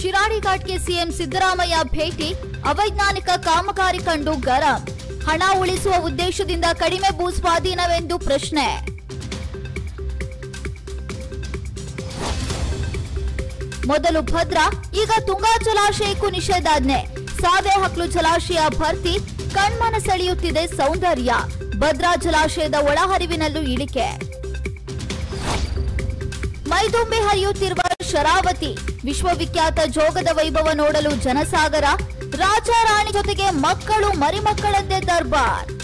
Shiradi ಘಾಟ್ಗೆ CM Siddaramaiah ಭೇಟಿ ಅವೈಜ್ಞಾನಿಕ ಕಾಮಗಾರಿ ಕಂಡು ಗರಂ ಹಣ ಉಳಿಸುವ ಉದ್ದೇಶದಿಂದ ಕಡಿಮೆ ಭೂ ಸ್ವಾಧೀನವೆಂದು ಪ್ರಶ್ನೆ ಮೊದಲು ಭದ್ರಾ ಈಗ ತುಂಗಾ ಜಲಾಶಯಕ್ಕೂ ನಿಷೇಧಾಜ್ಞೆ ಸಾವೆ ಹಕ್ಲು ಜಲಾಶಯ ಭರ್ತಿ ಕಣ್ಮನ ಸೆಳೆಯುತ್ತಿದೆ ಸೌಂದರ್ಯ ಭದ್ರಾ ಜಲಾಶಯದ ಒಳಹರಿವಿನಲ್ಲೂ ಇಳಿಕೆ ಮೈದುಂಬಿ ಹರಿಯುತ್ತಿರುವ ಶರಾವತಿ ವಿಶ್ವವಿಖ್ಯಾತ ಜೋಗದ ವೈಭವ ನೋಡಲು ಜನಸಾಗರ ರಾಜ ರಾಣಿ ಜೊತೆಗೆ ಮಕ್ಕಳು ಮರಿಮಕ್ಕಳಂತೆ ದರ್ಬಾರ್